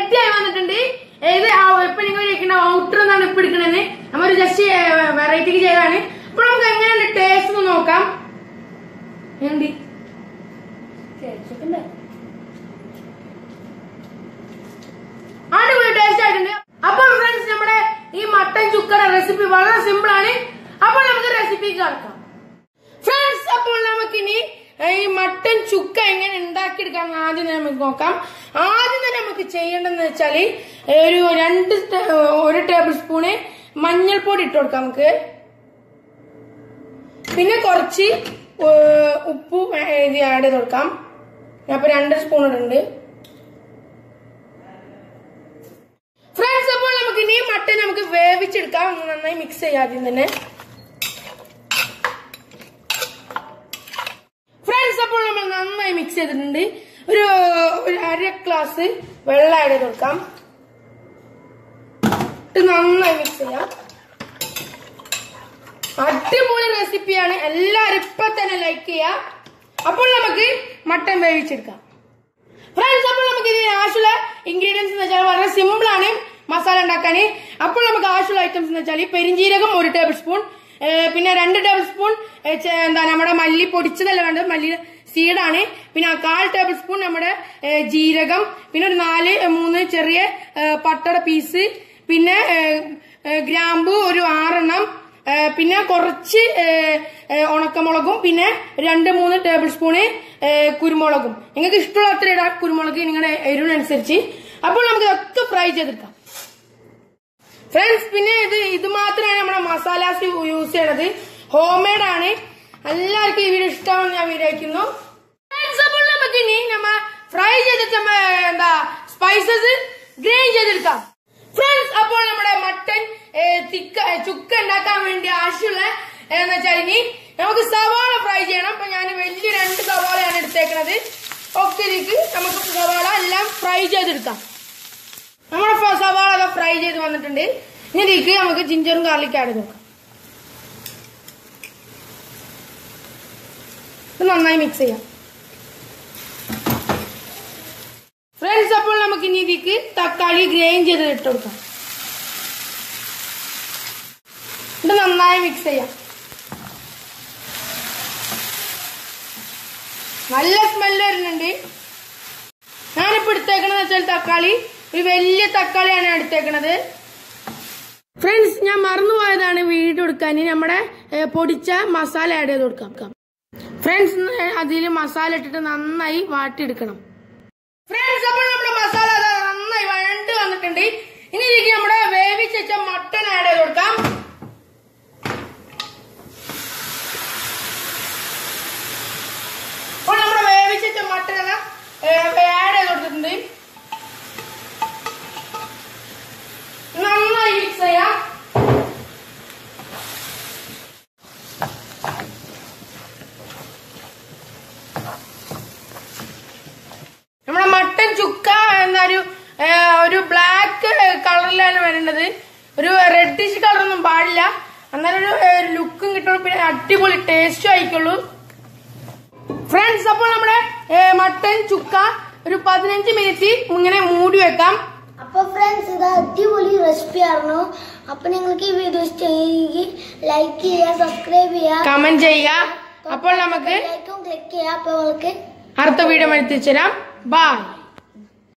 ready ആയി വന്നിട്ടുണ്ട് ഇത് ആ- ഇപ്പൊ നിങ്ങൾ ചോദിക്കുന്ന ഔട്ടർ എന്നാണ് ഇപ്പൊ എടുക്കണത് നമ്മൾ ജസ്റ്റ് വെറൈറ്റിക്ക് ചെയ്താണ് അപ്പൊ നമുക്ക് എങ്ങനെയുണ്ട് ടേസ്റ്റ് ഒന്ന് നോക്കാം എന്തി അടിപൊളി ടേസ്റ്റ് ആയിട്ടുണ്ട് അപ്പോൾ ഫ്രണ്ട്സ് നമ്മുടെ ഈ മട്ടൻ ചുക്കയുടെ റെസിപ്പി വളരെ സിമ്പിൾ ആണ് അപ്പോൾ നമുക്ക് റെസിപ്പിക്ക് കടക്കാം ഫ്രണ്ട്സ് അപ്പോൾ നമുക്കിനി ഈ മട്ടൻ ചുക്ക എങ്ങനെ ഉണ്ടാക്കിയെടുക്കാം ആദ്യം തന്നെ നമുക്ക് നോക്കാം ആദ്യം തന്നെ നമുക്ക് ചെയ്യേണ്ടതെന്ന് വെച്ചാല് ഒരു രണ്ട് ടേ- ഒരു ടേബിൾ സ്പൂണ് മഞ്ഞൾപ്പൊടി ഇട്ട് കൊടുക്കാം നമുക്ക് പിന്നെ കുറച്ച് ഏഹ്, ഉപ്പും ഇത് ആഡ് ചെയ്ത് കൊടുക്കാം ഞാൻ ഇപ്പൊ രണ്ട് സ്പൂൺ ഇടുന്നുണ്ട് ഫ്രണ്ട്സ് അപ്പോൾ നമുക്ക് ഇനി മട്ടൻ നമുക്ക് വേവിച്ചെടുക്കാം ഒന്ന് നന്നായി മിക്സ് ചെയ്യാം ആദ്യം തന്നെ ഫ്രണ്ട്സ് അപ്പോൾ നമ്മൾ നന്നായി മിക്സ് ചെയ്തിട്ടുണ്ട് ഒരു ഒരു അര ഗ്ലാസ് വെള്ളം ആഡ് ചെയ്ത് കൊടുക്കാം ഇത് നന്നായി മിക്സ് ചെയ്യാം അടിപൊളി റെസിപ്പിയാണ് എല്ലാവരും ഇപ്പൊ തന്നെ ലൈക്ക് ചെയ്യാം അപ്പോൾ നമുക്ക് മട്ടൻ വേവിച്ചെടുക്കാം ഫ്രണ്ട്സ് അപ്പോൾ നമുക്ക് ഇതിന് ആവശ്യമുള്ള ഇൻഗ്രീഡിയൻസ് എന്ന് വെച്ചാൽ വളരെ സിമ്പിൾ ആണ് മസാല ഉണ്ടാക്കാൻ അപ്പോൾ നമുക്ക് ആവശ്യമുള്ള ഐറ്റംസ് എന്ന് വെച്ചാൽ പെരിഞ്ജീരകം ഒരു ടേബിൾ സ്പൂൺ പിന്നെ രണ്ട് ടേബിൾ സ്പൂൺ എന്താ നമ്മുടെ മല്ലി പൊടിച്ചതല്ല വേണ്ടത് മല്ലി സീഡാണ് പിന്നെ ആ കാൽ ടേബിൾ സ്പൂൺ നമ്മുടെ ഏ, ജീരകം പിന്നെ ഒരു നാല് ഏ, മൂന്ന് ചെറിയ ഏ, പട്ടയുടെ പീസ് പിന്നെ ഏ, ഏ, ഗ്രാമ്പു ഒരു ആറെണ്ണം ഏ, പിന്നെ കുറച്ച് ഏ, ഏ, ഉണക്കമുളകും പിന്നെ രണ്ട് മൂന്ന് ടേബിൾ സ്പൂണ് ഏ, കുരുമുളകും നിങ്ങൾക്ക് ഇഷ്ടമുള്ള അത്ര ഇടാം കുരുമുളക് നിങ്ങളുടെ എരിവിനനുസരിച്ച് അപ്പോൾ നമുക്ക് ഇതൊക്കെ ഫ്രൈ ചെയ്തെടുക്കാം ഫ്രണ്ട്സ് പിന്നെ ഇത് ഇത് മാത്രമാണ് നമ്മുടെ മസാലാസ് യൂസ് ചെയ്യണത് ഹോം മെയ്ഡ് ആണ് എല്ലാവർക്കും ഈ വീഡിയോ ഇഷ്ടമാണെന്ന് ഞാൻ വിചാരിക്കുന്നു Friends, അപ്പോൾ നമുക്ക് ഇനി നമ്മ ഫ്രൈ ചെയ്തിട്ട് നമ്മ എന്താ സ്പൈസസ് ഗ്രൈൻഡ് ചെയ്തെടുക്കാം ഫ്രണ്ട്സ് അപ്പോൾ നമ്മുടെ മട്ടൻ ഏ, തിക്ക ഏ, ചുക്ക ഉണ്ടാക്കാൻ വേണ്ടി ആവശ്യമുള്ള എന്ന് വെച്ചാൽ ഇനി നമുക്ക് സവാള ഫ്രൈ ചെയ്യണം അപ്പൊ ഞാൻ വലിയ രണ്ട് സവാളയാണ് എടുത്തേക്കണത് ഒക്കെ ഇതിക്ക് നമുക്ക് സവാള എല്ലാം ഫ്രൈ ചെയ്തെടുക്കാം നമ്മുടെ ഫ- സവാള ഒക്കെ ഫ്രൈ ചെയ്ത് വന്നിട്ടുണ്ട് ഇനി ഇതിലേക്ക് നമുക്ക് ജിഞ്ചറും ഗാർലിക് ആഡ് ചെയ്ത് നോക്കാം ഇത് നന്നായി മിക്സ് ചെയ്യാം ഫ്രണ്ട്സ് അപ്പോൾ നമുക്ക് ഇനി ഇതിലേക്ക് തക്കാളി ഗ്രൈൻഡ് ചെയ്ത് ഇട്ട് കൊടുക്കാം ഇത് നന്നായി മിക്സ് ചെയ്യാം നല്ല സ്മെല്ല് വരുന്നുണ്ട് ഞാനിപ്പോ എടുത്തേക്കണെന്ന് വെച്ചാൽ തക്കാളി ഒരു വലിയ തക്കാളിയാണ് ഞാൻ എടുത്തേക്കണത് ഫ്രണ്ട്സ് ഞാൻ മറന്നുപോയതാണ് വീഡിയോ എടുക്കാൻ നമ്മുടെ ഏ, പൊടിച്ച മസാല ആഡ് ചെയ്ത് കൊടുക്കാം ഫ്രണ്ട്സ് അതിൽ മസാല ഇട്ടിട്ട് നന്നായി വാട്ടിയെടുക്കണം ഫ്രണ്ട്സ് അപ്പോൾ നമ്മുടെ മസാല ദാ നന്നായി വഴണ്ട് വന്നിട്ടുണ്ട് ഇനി ഇതിലേക്ക് നമ്മുടെ വേവിച്ച് വെച്ച മട്ടൺ ആഡ് ചെയ്ത് കൊടുക്കാം അപ്പോൾ നമ്മുടെ വേവിച്ച് വെച്ച മട്ടൺ എല്ലാം ആഡ് ചെയ്ത് കൊടുത്തിട്ടുണ്ട് നന്നായി മിക്സ് ചെയ്യാം നമ്മുടെ മട്ടൻ ചുക്ക എന്നൊരു ഏ, ഒരു ബ്ലാക്ക് കളറിലാണ് വരേണ്ടത് ഒരു റെഡിഷ് കളറൊന്നും പാടില്ല അന്നേരം ഒരു ലുക്കും കിട്ടുള്ളൂ പിന്നെ അടിപൊളി ടേസ്റ്റും ആയിക്കുള്ളൂ ഫ്രണ്ട്സ് അപ്പോൾ നമ്മുടെ ഏ, മട്ടൻ ചുക്ക ഒരു പതിനഞ്ച് മിനിറ്റ് ഇങ്ങനെ മൂടി വെക്കാം അപ്പൊ ഫ്രണ്ട്സ് ഇത് അടിപൊളി റെസിപ്പി ആയിരുന്നു അപ്പൊ നിങ്ങൾക്ക് ഈ വീഡിയോ ഇഷ്ടമെങ്കിൽ ലൈക്ക് ചെയ്യുക സബ്സ്ക്രൈബ് ചെയ്യുക കമന്റ് ചെയ്യുക അപ്പോൾ നമുക്ക് ലൈക്കും ക്ലിക്ക് ചെയ്യുക അപ്പൊ അവൾക്ക് അടുത്ത വീഡിയോ എത്തിച്ചു തരാം ബൈ